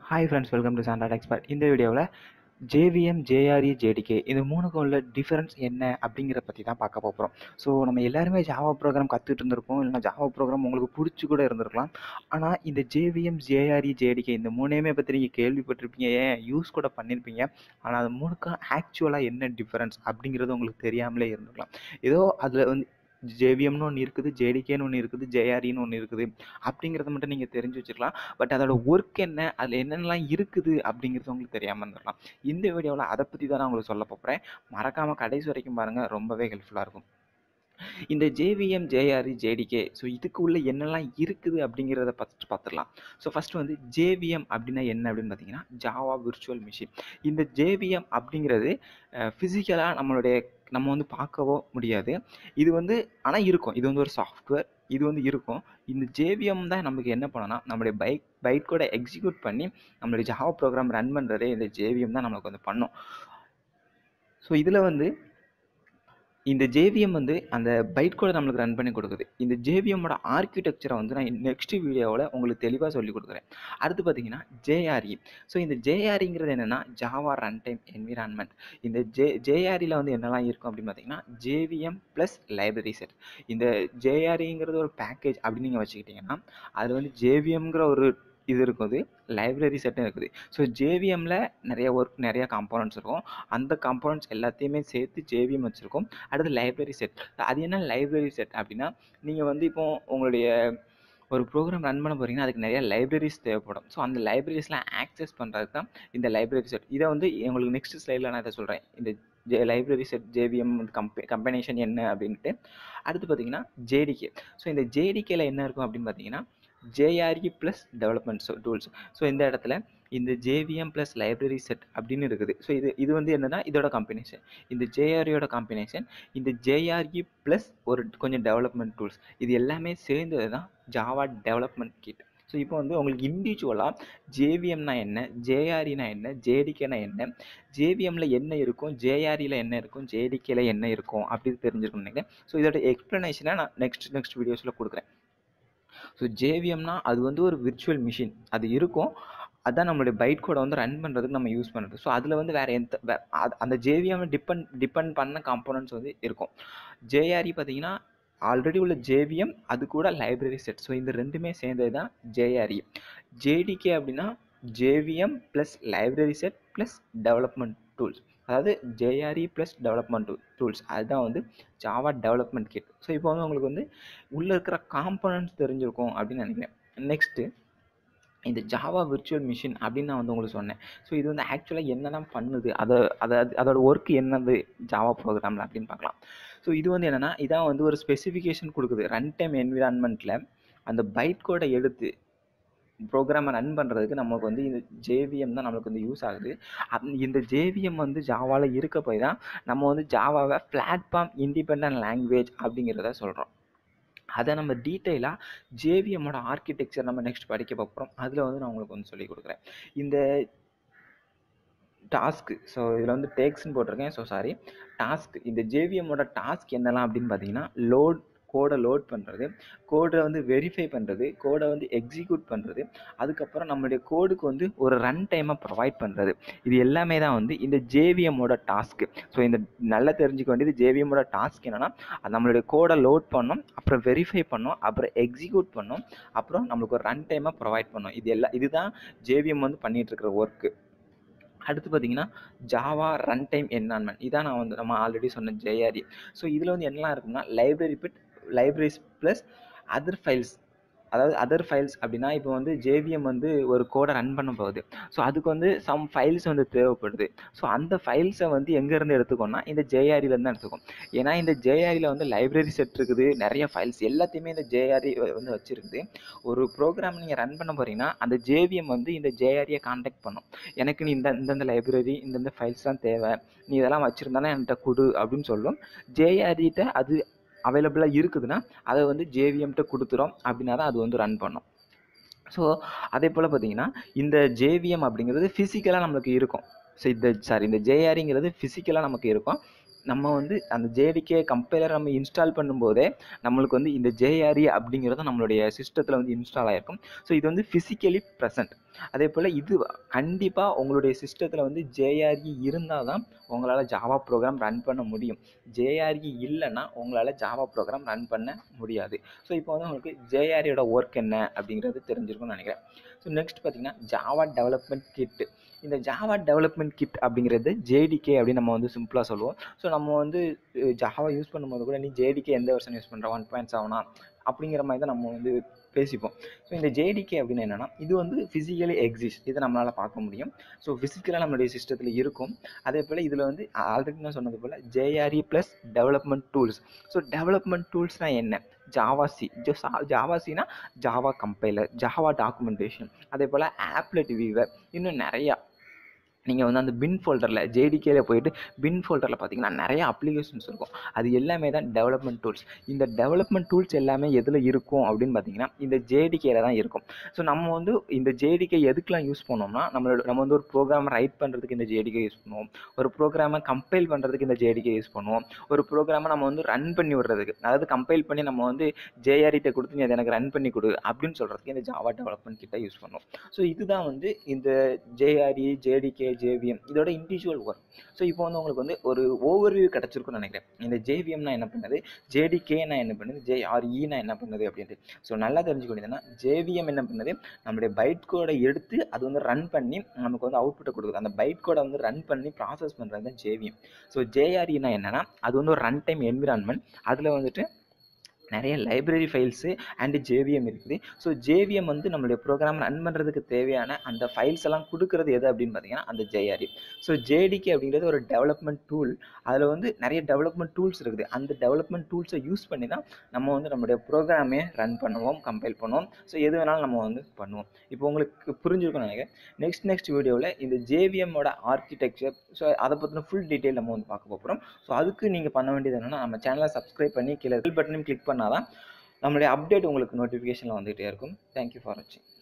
hi friends welcome to Santa expert இந்த வீடியோவில் JVM JRE JDK இந்த மூணுக்கும் உள்ள டிஃபரன்ஸ் என்ன அப்படிங்கிற பற்றி தான் பார்க்க போகிறோம் ஸோ நம்ம எல்லாருமே ஜாவா ப்ரோக்ராம் கற்றுட்டு இருந்திருப்போம் இல்லைனா ஜாவா ப்ரோக்ராம் உங்களுக்கு பிடிச்சி கூட இருந்திருக்கலாம் ஆனால் இந்த ஜேவிஎம் ஜேஆர்இ ஜேடிகே இந்த மூணையுமே பற்றி நீங்கள் கேள்விப்பட்டிருப்பீங்க ஏன் யூஸ் கூட பண்ணியிருப்பீங்க ஆனால் அது மூணுக்கும் ஆக்சுவலாக என்ன டிஃபரன்ஸ் அப்படிங்கிறது உங்களுக்கு தெரியாமலே இருந்திருக்கலாம் ஏதோ அதில் வந்து ஜேவிஎம்னு ஒன்று இருக்குது ஜேடிகேன்னு ஒன்று இருக்குது ஜேஆர்இன்னு ஒன்று இருக்குது அப்படிங்கிறத மட்டும் நீங்கள் தெரிஞ்சு வச்சுக்கலாம் பட் அதோட ஒர்க் என்ன அதில் என்னென்னலாம் இருக்குது அப்படிங்கிறது உங்களுக்கு தெரியாமல் இருந்திருக்கலாம் இந்த வீடியோவில் அதை பற்றி தான் நான் உங்களுக்கு சொல்ல போகிறேன் மறக்காமல் கடைசி வரைக்கும் பாருங்கள் ரொம்பவே ஹெல்ப்ஃபுல்லாக இருக்கும் இந்த ஜேவிஎம் ஜேஆர்இ ஜேடிகே ஸோ இதுக்கு உள்ள என்னெல்லாம் இருக்குது அப்படிங்கிறத ஃபஸ்ட்டு பார்த்துடலாம் ஸோ ஃபஸ்ட்டு வந்து ஜேவிஎம் அப்படின்னா என்ன அப்படின்னு பார்த்தீங்கன்னா ஜாவா விர்ச்சுவல் மிஷின் இந்த ஜேவிஎம் அப்படிங்கிறது ஃபிசிக்கலாக நம்மளுடைய நம்ம வந்து பார்க்கவோ முடியாது இது வந்து ஆனால் இருக்கும் இது வந்து ஒரு சாஃப்ட்வேர் இது வந்து இருக்கும் இந்த ஜேவிஎம் தான் நமக்கு என்ன பண்ணனா நம்மளுடைய பைக் பைக் கூட எக்ஸிக்யூட் பண்ணி நம்மளுடைய ஜாவா ப்ரோக்ராம் ரன் பண்ணுறதே இந்த ஜேவிஎம் தான் நமக்கு வந்து பண்ணும் ஸோ இதில் வந்து இந்த ஜேவிஎம் வந்து அந்த பைட் கூட நம்மளுக்கு ரன் பண்ணி கொடுக்குது இந்த ஜேவிஎம்மோட ஆர்கிடெக்சரை வந்து நான் நெக்ஸ்ட் வீடியோவில் உங்களுக்கு தெளிவாக சொல்லி கொடுக்குறேன் அடுத்து பார்த்தீங்கன்னா ஜேஆர்இ ஸோ இந்த ஜேஆர்இங்கிறது என்னென்னா ஜாவா ரன் டைம் என்விரான்மெண்ட் இந்த ஜே ஜேஆர்இயில் வந்து என்னெல்லாம் இருக்கும் அப்படின்னு பார்த்தீங்கன்னா ஜேவிஎம் ப்ளஸ் லைப்ரரி செட் இந்த ஜேஆர்இங்கிறது ஒரு பேக்கேஜ் அப்படின்னு நீங்கள் வச்சுக்கிட்டிங்கன்னா அதில் வந்து ஜேவிஎம்ங்கிற ஒரு இது இருக்குது லைப்ரரி செட்டும் இருக்குது ஸோ ஜேவிஎம்மில் நிறைய ஒர்க் நிறைய காம்போனன்ட்ஸ் இருக்கும் அந்த காம்போனன்ட்ஸ் எல்லாத்தையுமே சேர்த்து ஜேவிஎம் வச்சுருக்கோம் அடுத்து லைப்ரரி செட் அது என்ன லைப்ரரி செட் அப்படின்னா நீங்கள் வந்து இப்போ உங்களுடைய ஒரு ப்ரோக்ராம் ரன் பண்ண போகிறீங்கன்னா அதுக்கு நிறைய லைப்ரரிஸ் தேவைப்படும் ஸோ அந்த லைப்ரரிஸ்லாம் ஆக்சஸ் பண்ணுறது தான் இந்த லைப்ரரி செட் இதை வந்து உங்களுக்கு நெக்ஸ்ட் ஸ்லைடில் நான் இதை சொல்கிறேன் இந்த ஜே லைப்ரரி செட் ஜேவிஎம் கம்பெ கம்பெனேஷன் என்ன அப்படின்ட்டு அடுத்து பார்த்தீங்கன்னா ஜேடிகே ஸோ இந்த ஜேடிகேல என்ன இருக்கும் அப்படின்னு பார்த்தீங்கன்னா JRE plus development tools so இந்த இடத்துல இந்த ஜேவிஎம் ப்ளஸ் லைப்ரரி செட் அப்படின்னு இருக்குது ஸோ இது இது வந்து என்னென்னா இதோட காம்பினேஷன் இந்த ஜேஆர்இயோட காம்பினேஷன் இந்த ஜேஆர்இ ப்ளஸ் ஒரு கொஞ்சம் டெவலப்மெண்ட் டூல்ஸ் இது எல்லாமே சேர்ந்தது தான் ஜாவா டெவலப்மெண்ட் கிட் ஸோ இப்போ வந்து உங்களுக்கு இண்டிவிஜுவலாக ஜேவிஎம்னா என்ன ஜேஆர்இனா என்ன ஜேடிகேனா என்ன ஜேவிஎம்மில் என்ன இருக்கும் ஜேஆர்இயில் என்ன இருக்கும் ஜேடிகேல என்ன இருக்கும் அப்படின்னு தெரிஞ்சிருக்கும்னு நினைக்கிறேன் ஸோ இதோட எக்ஸ்ப்ளனேஷனை நான் நெக்ஸ்ட் நெக்ஸ்ட் வீடியோஸில் கொடுக்குறேன் ஸோ ஜேவிஎம்னா அது வந்து ஒரு விர்ச்சுவல் மிஷின் அது இருக்கும் அதான் நம்மளுடைய பைட் கோடை வந்து ரன் பண்ணுறதுக்கு நம்ம யூஸ் பண்ணுறது ஸோ அதில் வந்து வேறு எந்த அந்த ஜேவிஎம் டிபெண்ட் டிபெண்ட் பண்ண காம்போனன்ட்ஸ் வந்து இருக்கும் ஜேஆர்இ பார்த்தீங்கன்னா ஆல்ரெடி உள்ள ஜேவிஎம் அது கூட லைப்ரரி செட் ஸோ இந்த ரெண்டுமே சேர்ந்தது தான் ஜேஆர்இ ஜேடிகே அப்படின்னா JVM plus library set plus development tools அதாவது ஜேஆர்இ ப்ளஸ் டெவலப்மெண்ட் டூல்ஸ் அதுதான் வந்து ஜாவா டெவலப்மெண்ட் கிட் ஸோ இப்போ வந்து உங்களுக்கு வந்து உள்ளே இருக்கிற காம்பனன்ட்ஸ் தெரிஞ்சிருக்கும் அப்படின்னு நினைக்கிறேன் நெக்ஸ்ட்டு இந்த ஜாவா விர்ச்சுவல் மிஷின் அப்படின்னு நான் வந்து உங்களுக்கு சொன்னேன் ஸோ இது வந்து ஆக்சுவலாக என்ன தான் பண்ணுது அதை அதை அதோட ஒர்க் என்னது ஜாவா ப்ரோக்ராமில் அப்படின்னு பார்க்கலாம் ஸோ இது வந்து என்னென்னா இதான் வந்து ஒரு ஸ்பெசிஃபிகேஷன் கொடுக்குது ரன் டைம் என்விரான்மெண்ட்டில் அந்த பைட் கோடை எடுத்து ப்ரோக்ராமை ரன் பண்ணுறதுக்கு நமக்கு வந்து இந்த ஜேவிஎம் தான் நம்மளுக்கு வந்து யூஸ் ஆகுது அந் இந்த ஜேவிஎம் வந்து ஜாவாவில் இருக்க போய் தான் நம்ம வந்து ஜாவாவை பிளாட்ஃபார்ம் இண்டிபெண்ட் லாங்குவேஜ் அப்படிங்கிறத சொல்கிறோம் அதை நம்ம டீட்டெயிலாக ஜேவிஎம்மோட ஆர்கிடெக்சர் நம்ம நெக்ஸ்ட் படிக்க போகிறோம் அதில் வந்து நான் உங்களுக்கு வந்து சொல்லிக் கொடுக்குறேன் இந்த டாஸ்க்கு ஸோ இதில் வந்து டேக்ஸ்ன்னு போட்டிருக்கேன் ஸோ சாரி டாஸ்க் இந்த ஜேவிஎம்மோட டாஸ்க் என்னலாம் அப்படின்னு பார்த்தீங்கன்னா லோட் கோடை லோட் பண்ணுறது கோடை வந்து வெரிஃபை பண்ணுறது கோடை வந்து எக்ஸிக்யூட் பண்ணுறது அதுக்கப்புறம் நம்மளுடைய கோடுக்கு வந்து ஒரு ரன் டைமை ப்ரொவைட் பண்ணுறது இது எல்லாமே தான் வந்து இந்த ஜேவிஎம்மோட டாஸ்க்கு ஸோ இந்த நல்லா தெரிஞ்சுக்க வேண்டியது ஜேவிஎம்மோட டாஸ்க் என்னென்னா நம்மளுடைய கோடை லோட் பண்ணோம் அப்புறம் வெரிஃபை பண்ணோம் அப்புறம் எக்ஸிக்யூட் பண்ணோம் அப்புறம் நம்மளுக்கு ஒரு ரன் டைமை ப்ரொவைட் பண்ணோம் இது எல்லாம் இதுதான் ஜேவிஎம் வந்து பண்ணிகிட்டு இருக்கிற ஒர்க்கு அடுத்து பார்த்தீங்கன்னா ஜாவா ரன் டைம் என்வான்மெண்ட் இதான் நான் வந்து நம்ம ஆல்ரெடி சொன்ன ஜேஆர்இ ஸோ இதில் வந்து என்னெல்லாம் இருக்குன்னா லைப்ரரி பிட் லைப்ரரிஸ் ப்ளஸ் அதர் ஃபைல்ஸ் அதாவது அதர் ஃபைல்ஸ் அப்படின்னா இப்போ வந்து ஜேவிஎம் வந்து ஒரு கோடை ரன் பண்ண போகுது ஸோ அதுக்கு வந்து சம் ஃபைல்ஸ் வந்து தேவைப்படுது ஸோ அந்த ஃபைல்ஸை வந்து எங்கேருந்து எடுத்துக்கோன்னா இந்த ஜேஆர்இலேருந்து எடுத்துக்கும் ஏன்னா இந்த ஜேஆர்இயில் வந்து லைப்ரரி செட் இருக்குது நிறைய ஃபைல்ஸ் எல்லாத்தையுமே இந்த ஜேஆர்இ வந்து வச்சுருக்குது ஒரு ப்ரோக்ராம் நீங்கள் ரன் பண்ண போகிறீங்கன்னா அந்த ஜேவிஎம் வந்து இந்த ஜேஆர்இயை காண்டாக்ட் பண்ணும் எனக்கு நீ இந்த இந்தந்த லைப்ரரி இந்தந்த ஃபைல்ஸ் தான் தேவை நீ இதெல்லாம் வச்சுருந்தானே என்கிட்ட கொடு அப்படின்னு சொல்லும் ஜேஆர்இட்ட அது அவைலபிளாக இருக்குதுன்னா அதை வந்து ஜேவிஎம்கிட்ட கொடுத்துரும் அப்படின்னா தான் அது வந்து ரன் பண்ணும் ஸோ அதே போல் பார்த்தீங்கன்னா இந்த ஜேவிஎம் அப்படிங்கிறது ஃபிசிக்கலாக நம்மளுக்கு இருக்கும் ஸோ இந்த சாரி இந்த ஜேஆர்ங்கிறது ஃபிசிக்கலாக நமக்கு இருக்கும் நம்ம வந்து அந்த ஜேடிகே கம்பைலர் நம்ம இன்ஸ்டால் பண்ணும்போதே நம்மளுக்கு வந்து இந்த ஜேஆர்இ அப்படிங்கிறது நம்மளுடைய சிஸ்டத்தில் வந்து இன்ஸ்டால் ஆகிருக்கும் ஸோ இது வந்து ஃபிசிக்கலி ப்ரெசன்ட் அதே போல் இது கண்டிப்பாக உங்களுடைய சிஸ்டத்தில் வந்து ஜேஆர்இ இருந்தால் தான் உங்களால் ஜாவா ப்ரோக்ராம் ரன் பண்ண முடியும் ஜேஆர்இ இல்லைன்னா உங்களால் ஜாவா ப்ரோக்ராம் ரன் பண்ண முடியாது ஸோ இப்போ வந்து உங்களுக்கு ஜேஆர்இயோட ஒர்க் என்ன அப்படிங்கிறது தெரிஞ்சிருக்கும்னு நினைக்கிறேன் ஸோ நெக்ஸ்ட் பார்த்தீங்கன்னா ஜாவா டெவலப்மெண்ட் கிட்டு இந்த ஜாவா டெவலப்மெண்ட் கிட் அப்படிங்கிறது ஜேடிகே அப்படின்னு நம்ம வந்து சிம்பிளாக சொல்லுவோம் ஸோ நம்ம வந்து ஜாவா யூஸ் பண்ணும்போது கூட நீ ஜேடிகே எந்த வருஷன் யூஸ் பண்ணுற ஒன் பாயிண்ட் செவனா அப்படிங்கிற மாதிரி தான் நம்ம வந்து பேசிப்போம் ஸோ இந்த ஜேடிகே அப்படின்னு என்னென்னா இது வந்து ஃபிசிக்கலி எக்ஸிஸ்ட் இதை நம்மளால் பார்க்க முடியும் ஸோ ஃபிசிக்கலாக நம்மளுடைய சிஸ்டத்தில் இருக்கும் அதே போல் இதில் வந்து ஆல்ரெடி நான் சொன்னது போல் JRE plus development tools so development டூல்ஸ்னால் என்ன ஜாவாசி ஜாவாசினா ஜாவா கம்பைலர் ஜாவா டாக்குமெண்டேஷன் அதே போல் ஆப்லெட் வீவர் இன்னும் நிறையா நீங்கள் வந்து அந்த பின் ஃபோல்டரில் ஜேடிகேல போயிட்டு பின் ஃபோல்டரில் பார்த்தீங்கன்னா நிறைய அப்ளிகேஷன்ஸ் இருக்கும் அது எல்லாமே தான் டெவலப்மெண்ட் டூல்ஸ் இந்த டெவலப்மெண்ட் டூல்ஸ் எல்லாமே எதில் இருக்கும் அப்படின்னு பார்த்தீங்கன்னா இந்த ஜேடிகேல தான் இருக்கும் ஸோ நம்ம வந்து இந்த ஜேடிகே எதுக்கெலாம் யூஸ் பண்ணோம்னா நம்மளோட நம்ம வந்து ஒரு ப்ரோக்ராம் ரைட் பண்ணுறதுக்கு இந்த ஜேடிகே யூஸ் பண்ணுவோம் ஒரு ப்ரோக்ராமை கம்பைல் பண்ணுறதுக்கு இந்த ஜேடிகே யூஸ் பண்ணுவோம் ஒரு ப்ரோக்ராமை நம்ம வந்து ரன் பண்ணி விடுறதுக்கு அதாவது கம்பைல் பண்ணி நம்ம வந்து ஜேஆர்இட்ட கொடுத்து நீ அதை எனக்கு ரன் பண்ணி கொடு அப்படின்னு சொல்கிறதுக்கு இந்த ஜாவா டெவலப்மெண்ட் கிட்ட யூஸ் பண்ணுவோம் ஸோ இதுதான் வந்து இந்த ஜேஆர்இ ஜேடிகே ஜேவிஎம் இதோட இண்டிவிஜுவல் ஒர்க் ஸோ இப்போ வந்து உங்களுக்கு வந்து ஒரு ஓவர்வியூ கிடச்சிருக்குன்னு நினைக்கிறேன் இந்த ஜேவிஎம்னா என்ன பண்ணுது ஜேடிகேனா என்ன பண்ணுது ஜேஆர்இனா என்ன பண்ணுது அப்படின்ட்டு ஸோ நல்லா தெரிஞ்சுக்கொண்டதுன்னா ஜேவிஎம் என்ன பண்ணுது நம்மளுடைய பைட் கோடை எடுத்து அது வந்து ரன் பண்ணி நமக்கு வந்து அவுட்புட்டை கொடுக்குது அந்த பைட் கோடை வந்து ரன் பண்ணி ப்ராசஸ் பண்ணுறது தான் ஜேவிஎம் ஸோ ஜேஆர்இனா என்னென்னா அது வந்து ஒரு ரன் டைம் என்விரான்மெண்ட் அதில் வந்துட்டு நிறைய லைப்ரரி ஃபைல்ஸு அண்டு ஜேவிஎம் இருக்குது ஸோ ஜேவிஎம் வந்து நம்மளுடைய ப்ரோக்ராம் ரன் பண்ணுறதுக்கு தேவையான அந்த ஃபைல்ஸ் எல்லாம் கொடுக்குறது எது அப்படின்னு பார்த்தீங்கன்னா அந்த ஜேஆர்இ ஸோ ஜேடிகே அப்படிங்கிறது ஒரு டெவலப்மெண்ட் டூல் அதில் வந்து நிறைய டெவலப்மெண்ட் டூல்ஸ் இருக்குது அந்த டெவலப்மெண்ட் டூல்ஸை யூஸ் பண்ணி தான் நம்ம வந்து நம்மளுடைய ப்ரோக்ராமே ரன் பண்ணுவோம் கம்பைல் பண்ணுவோம் ஸோ எது வேணாலும் நம்ம வந்து பண்ணுவோம் இப்போ உங்களுக்கு புரிஞ்சிருக்கும்னு நினைக்கிறேன் நெக்ஸ்ட் நெக்ஸ்ட் வீடியோவில் இந்த ஜேவிஎம்மோட ஆர்கிடெக்சர் ஸோ அதை பற்றின ஃபுல் டீட்டெயில் நம்ம வந்து பார்க்க போகிறோம் ஸோ அதுக்கு நீங்கள் பண்ண வேண்டியது என்னென்னா நம்ம சேனலை சப்ஸ்கிரைப் பண்ணி கீழே பெல் பட்டனையும் கிளிக் பண்ணால் தான் நம்மளுடைய அப்டேட் உங்களுக்கு நோட்டிஃபிகேஷனில் வந்துகிட்டே இருக்கும் தேங்க்யூ ஃபார் வாட்சிங்